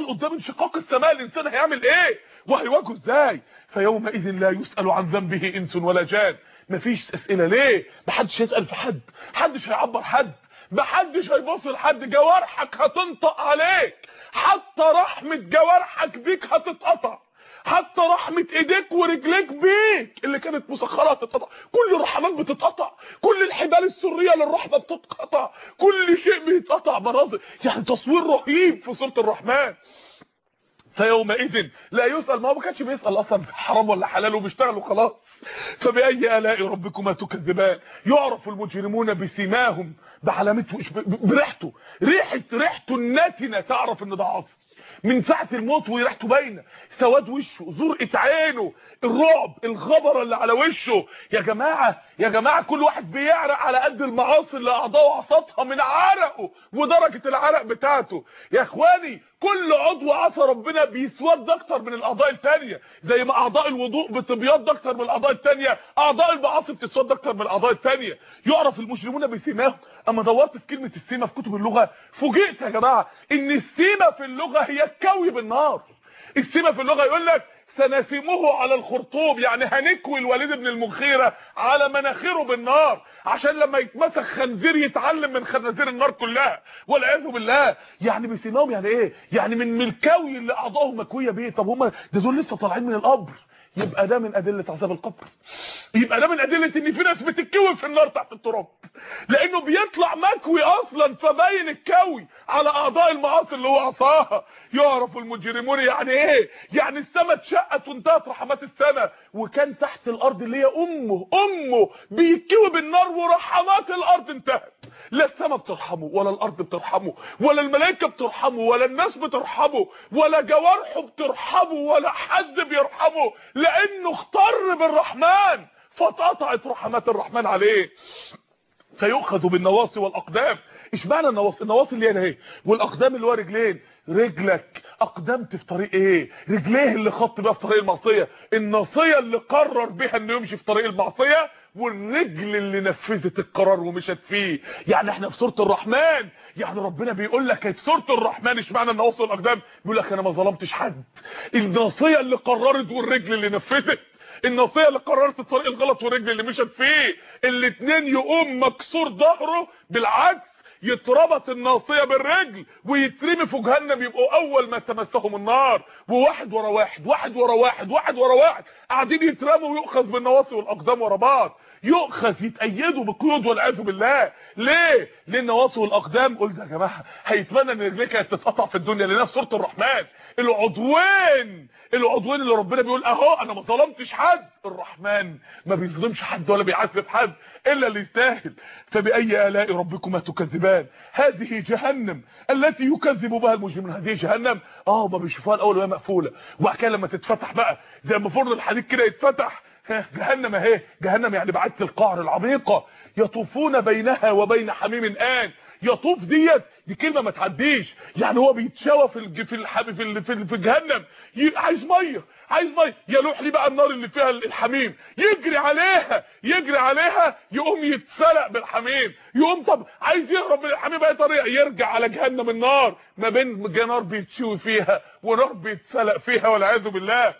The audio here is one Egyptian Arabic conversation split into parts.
قدام انشقاق السماء الانسان هيعمل ايه وهيواجهه ازاي فيومئذ لا يسأل عن ذنبه انس ولا جان مفيش اسئله ليه محدش يسأل في حد محدش هيعبر حد محدش هيبص لحد جوارحك هتنطق عليك حتى رحمه جوارحك بيك هتتقطع حتى رحمة ايديك ورجليك بيك اللي كانت مسخرة هتتقطع كل الرحمات بتتقطع كل الحبال السرية للرحمة بتتقطع كل شيء بيتقطع مناظر يعني تصوير رهيب في سورة الرحمن فيومئذ لا يسأل ما هو ما كانش بيسأل اصلا حرام ولا حلال وبيشتغل وخلاص فبأي آلاء ربكما تكذبان يعرف المجرمون بسيماهم بعلامته بريحته ريحة ريحته الناتنة تعرف ان ده عاصي من ساعة الموت وريحته باينه سواد وشه زرقة عينه الرعب الغبرة اللي على وشه يا جماعة يا جماعة كل واحد بيعرق على قد المعاصي اللي اعضائه عصتها من عرقه ودرجة العرق بتاعته يا اخواني كل عضو عصى ربنا بيسود اكتر من الاعضاء التانية زي ما اعضاء الوضوء بتبيض اكتر من الاعضاء التانية اعضاء المعاصي بتسود اكتر من الاعضاء التانية يعرف المجرمون بسيماهم اما دورت في كلمة السيمة في كتب اللغة فوجئت يا جماعة ان السيمة في اللغة هي الكوي بالنار السيمة في اللغة يقول لك سنسمه على الخرطوم يعني هنكوي الوليد بن المغيرة على مناخيره بالنار عشان لما يتمسك خنزير يتعلم من خنازير النار كلها والعياذ بالله يعني بسيماهم يعني ايه يعني من ملكوي اللي اعضائهم مكويه بيه طب هم ده دول لسه طالعين من القبر يبقى ده من ادله عذاب القبر يبقى ده من ادله ان في ناس بتتكوي في النار تحت التراب لانه بيطلع مكوي اصلا فباين الكوي على اعضاء المعاصي اللي هو عصاها يعرف المجرمون يعني ايه يعني السماء اتشقت وانتهت رحمات السماء وكان تحت الارض اللي هي امه امه بيتكوي بالنار ورحمات الارض انتهت لا السماء بترحمه ولا الارض بترحمه ولا الملائكه بترحمه ولا الناس بترحمه ولا جوارحه بترحمه ولا حد بيرحمه لانه اختر بالرحمن فاتقطعت رحمات الرحمن عليه فيؤخذ بالنواصي والاقدام اشمعنى النواصي النواصي اللي هنا اهي والاقدام اللي هو رجلين رجلك اقدمت في طريق ايه رجليه اللي خط بيها في طريق المعصيه الناصيه اللي قرر بيها انه يمشي في طريق المعصيه والرجل اللي نفذت القرار ومشت فيه يعني احنا في سوره الرحمن يعني ربنا بيقول لك في سوره الرحمن اشمعنى النواصي والاقدام بيقول لك انا ما ظلمتش حد الناصيه اللي قررت والرجل اللي نفذت الناصيه اللي قررت الطريق الغلط والرجل اللي مشت فيه الاثنين يقوم مكسور ظهره بالعكس يتربط الناصيه بالرجل ويترمي في جهنم يبقوا اول ما تمسهم النار وواحد ورا واحد واحد ورا واحد واحد ورا واحد قاعدين يترموا ويؤخذ بالنواصي والاقدام ورا بعض يؤخذ يتأيدوا بقيود والعياذ بالله ليه ليه النواصي والاقدام قلت يا جماعه هيتمنى ان رجليك تتقطع في الدنيا لانها في سوره الرحمن العضوين العضوين اللي ربنا بيقول اهو انا ما ظلمتش حد الرحمن ما بيظلمش حد ولا بيعذب حد الا اللي يستاهل فباي الاء ربكما تكذبان هذه جهنم التي يكذب بها المجرمون هذه جهنم اه ما بيشوفوها الاول وهي مقفوله وبعد كده لما تتفتح بقى زي ما فرن الحديد كده يتفتح جهنم اهي جهنم يعني بعدة القعر العميقة يطوفون بينها وبين حميم آن يطوف ديت دي كلمة ما تعديش يعني هو بيتشوى في الج... في الحب في ال... في, في جهنم يبقى عايز ميه عايز ميه يلوح لي بقى النار اللي فيها الحميم يجري عليها يجري عليها يقوم يتسلق بالحميم يقوم طب عايز يهرب من الحميم باي طريقه يرجع على جهنم النار ما بين نار بيتشوي فيها ونار بيتسلق فيها والعياذ بالله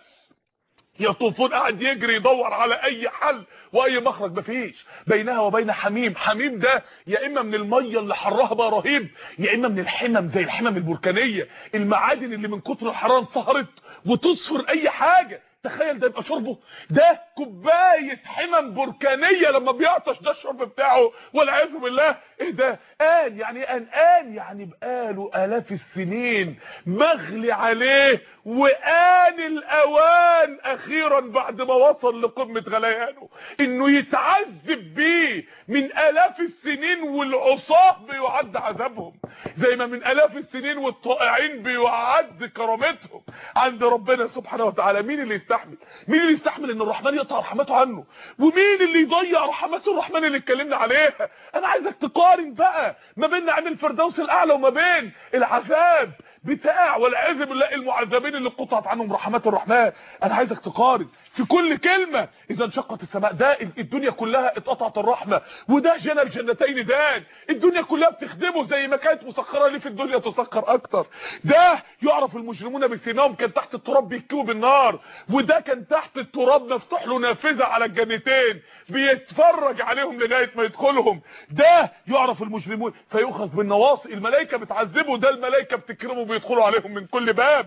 يطوفون قاعد يجري يدور على اي حل واي مخرج مفيش بينها وبين حميم حميم ده يا اما من الميه اللي حرها بقى رهيب يا اما من الحمم زي الحمم البركانيه المعادن اللي من كتر الحراره انصهرت وتصفر اي حاجه تخيل ده يبقى شربه ده كوبايه حمم بركانيه لما بيعطش ده الشرب بتاعه والعياذ بالله ايه ده آن يعني آن آن يعني بقاله آلاف السنين مغلي عليه وآن الأوان أخيرا بعد ما وصل لقمة غليانه إنه يتعذب بيه من آلاف السنين والعصاه بيعد عذابهم زي ما من آلاف السنين والطائعين بيعد كرامتهم عند ربنا سبحانه وتعالى مين اللي يستحمل مين اللي يستحمل ان الرحمن يقطع رحمته عنه ومين اللي يضيع رحمات الرحمن اللي اتكلمنا عليها انا عايزك تقارن بقى ما بين نعيم الفردوس الاعلى وما بين العذاب بتاع والعياذ بالله المعذبين اللي قطعت عنهم رحمات الرحمن انا عايزك تقارن في كل كلمه اذا انشقت السماء ده الدنيا كلها اتقطعت الرحمه وده جنى الجنتين دان الدنيا كلها بتخدمه زي ما كانت مسخره ليه في الدنيا تسخر اكتر ده يعرف المجرمون بسيماهم كان تحت التراب بيكوا بالنار وده كان تحت التراب مفتوح له نافذه على الجنتين بيتفرج عليهم لغايه ما يدخلهم ده يعرف المجرمون فيؤخذ بالنواصي الملائكه بتعذبه ده الملائكه بتكرمه بيدخلوا عليهم من كل باب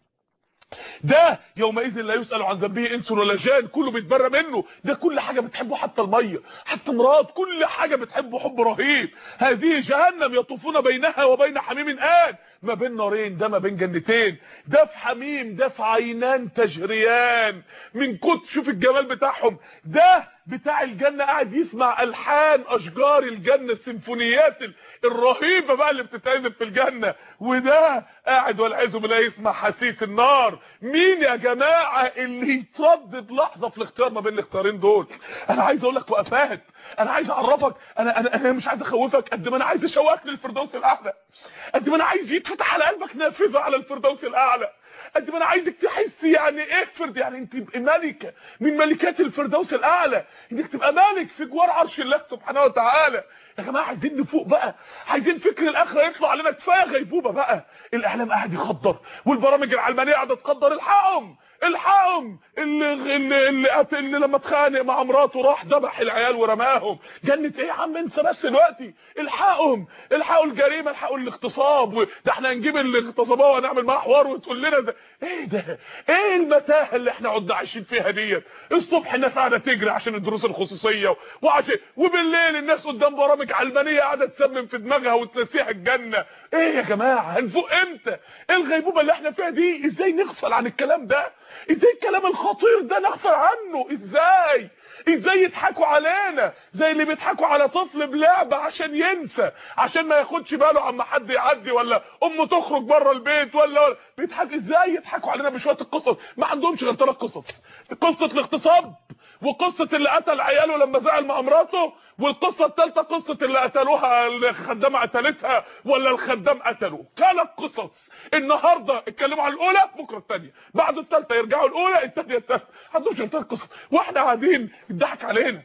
ده يومئذ لا يسأل عن ذنبه انس ولا جان كله بيتبرى منه ده كل حاجة بتحبه حتى المية حتى مراد كل حاجة بتحبه حب رهيب هذه جهنم يطوفون بينها وبين حميم آن ما بين نارين ده ما بين جنتين ده في حميم ده في عينان تجريان من كتر شوف الجمال بتاعهم ده بتاع الجنة قاعد يسمع ألحان أشجار الجنة السيمفونيات الرهيبة بقى اللي بتتعزف في الجنة وده قاعد والعياذ بالله يسمع حسيس النار مين يا جماعة اللي يتردد لحظة في الاختيار ما بين الاختيارين دول انا عايز اقول لك وقفات انا عايز اعرفك انا انا انا مش عايز اخوفك قد ما انا عايز اشوقك للفردوس الاعلى قد ما انا عايز يتفتح على قلبك نافذة على الفردوس الاعلى قد ما انا عايزك تحس يعني ايه فرد يعني انت تبقى ملكه من ملكات الفردوس الاعلى انك تبقى ملك في جوار عرش الله سبحانه وتعالى يا جماعه عايزين نفوق بقى عايزين فكر الاخره يطلع علينا كفايه غيبوبه بقى الاعلام قاعد يخدر والبرامج العلمانيه قاعده تخدر الحقهم الحقهم اللي اللي اللي, اللي لما اتخانق مع مراته راح ذبح العيال ورماهم جنه ايه يا عم انسى بس دلوقتي الحقهم الحقوا الجريمه الحقوا الاغتصاب ده احنا هنجيب الاغتصابيه وهنعمل معاه حوار وتقول لنا ده ايه ده ايه المتاهه اللي احنا قعدنا عايشين فيها ديت الصبح الناس قاعده تجري عشان الدروس الخصوصيه وعشان وبالليل الناس قدام برامج علمانيه قاعده تسمم في دماغها وتنسيها الجنه ايه يا جماعه هنفوق امتى ايه الغيبوبه اللي احنا فيها دي ازاي نغفل عن الكلام ده ازاي الكلام الخطير ده نغفل عنه ازاي ازاي يضحكوا علينا زي اللي بيضحكوا على طفل بلعبه عشان ينسى عشان ما ياخدش باله عما حد يعدي ولا امه تخرج بره البيت ولا, ولا بيضحك ازاي يضحكوا علينا بشويه القصص ما عندهمش غير ثلاث قصص قصه الاغتصاب وقصه اللي قتل عياله لما زعل مع مراته والقصه الثالثه قصه اللي قتلوها الخدامه قتلتها ولا الخدام قتله ثلاث قصص النهارده اتكلموا عن الاولى بكره الثانيه بعد الثالثه يرجعوا الاولى الثانيه الثالثه عندهم ثلاث قصص واحنا قاعدين يضحك علينا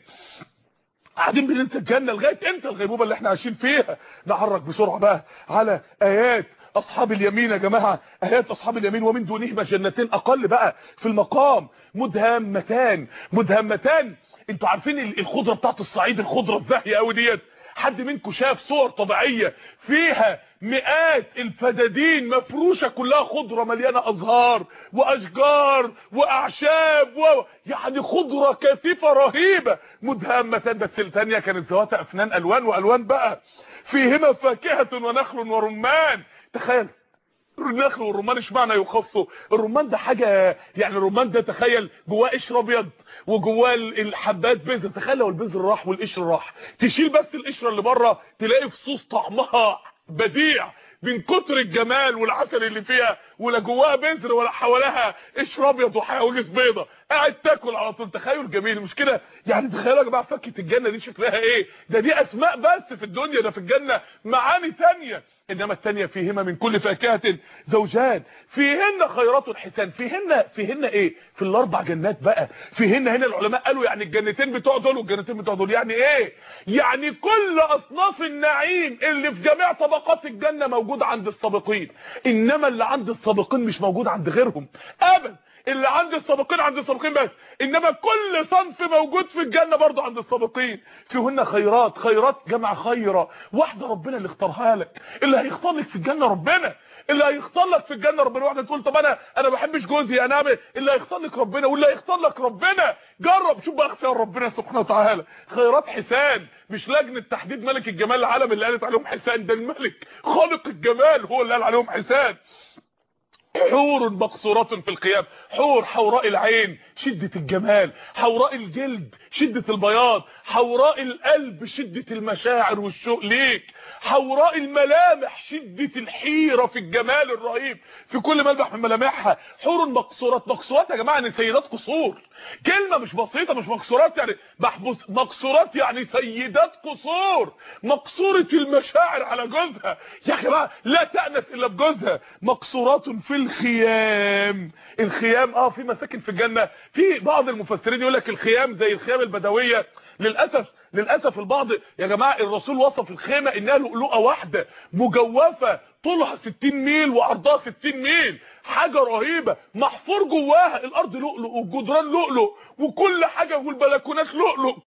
قاعدين بننسى الجنه لغايه امتى الغيبوبه اللي احنا عايشين فيها نعرج بسرعه بقى على ايات اصحاب اليمين يا جماعه ايات اصحاب اليمين ومن دونهما جنتين اقل بقى في المقام مدهمتان مدهمتان انتوا عارفين الخضره بتاعت الصعيد الخضره الزاهيه قوي ديت حد منكم شاف صور طبيعيه فيها مئات الفدادين مفروشه كلها خضره مليانه ازهار واشجار واعشاب و... يعني خضره كثيفه رهيبه مدهمتان بس الثانيه كانت ذوات افنان الوان والوان بقى فيهما فاكهه ونخل ورمان تخيل النخل والرمان اشمعنى يخصوا الرمان ده حاجه يعني الرمان ده تخيل جواه قشر ابيض وجواه الحبات بذر تخيل لو البذر راح والقشر راح تشيل بس القشره اللي بره تلاقي فصوص طعمها بديع من كتر الجمال والعسل اللي فيها ولا جواها بذر ولا حواليها قشر ابيض وحواجز بيضه قاعد تاكل على طول تخيل جميل مش كده يعني تخيلوا يا جماعه فكه الجنه دي شكلها ايه ده دي اسماء بس في الدنيا ده في الجنه معاني تانية انما التانية فيهما من كل فاكهه زوجان فيهن خيرات حسان فيهن فيهن ايه في الاربع جنات بقى فيهن هنا العلماء قالوا يعني الجنتين بتوع دول والجنتين بتوع دول يعني ايه يعني كل اصناف النعيم اللي في جميع طبقات الجنه موجود عند السابقين انما اللي عند السابقين مش موجود عند غيرهم ابدا اللي عند السابقين عند السابقين بس انما كل صنف موجود في الجنه برضه عند السابقين فيهن خيرات خيرات جمع خيره واحده ربنا اللي اختارها لك اللي هيختار لك في الجنه ربنا اللي هيختار لك في الجنه ربنا واحده تقول طب انا انا ما بحبش جوزي انا أعمل اللي هيختار لك ربنا واللي هيختار لك ربنا جرب شوف بقى اختيار ربنا سبحانه وتعالى خيرات حسان مش لجنه تحديد ملك الجمال العالم اللي قالت عليهم حسان ده الملك خالق الجمال هو اللي قال عليهم حسان حور مقصورات في القيام حور حوراء العين شدة الجمال حوراء الجلد شدة البياض حوراء القلب شدة المشاعر والشوق ليك حوراء الملامح شدة الحيرة في الجمال الرهيب في كل ملمح من ملامحها حور مقصورات مقصورات يا جماعة يعني سيدات قصور كلمة مش بسيطة مش مقصورات يعني محبوس مقصورات يعني سيدات قصور مقصورة المشاعر على جوزها يا جماعة لا تأنس إلا بجوزها مقصورات في الخيام الخيام اه في مساكن في الجنة في بعض المفسرين يقول لك الخيام زي الخيام البدوية للأسف للأسف البعض يا جماعة الرسول وصف الخيمة انها لؤلؤة واحدة مجوفة طولها 60 ميل وعرضها 60 ميل حاجة رهيبة محفور جواها الارض لؤلؤ والجدران لؤلؤ وكل حاجة والبلكونات لؤلؤ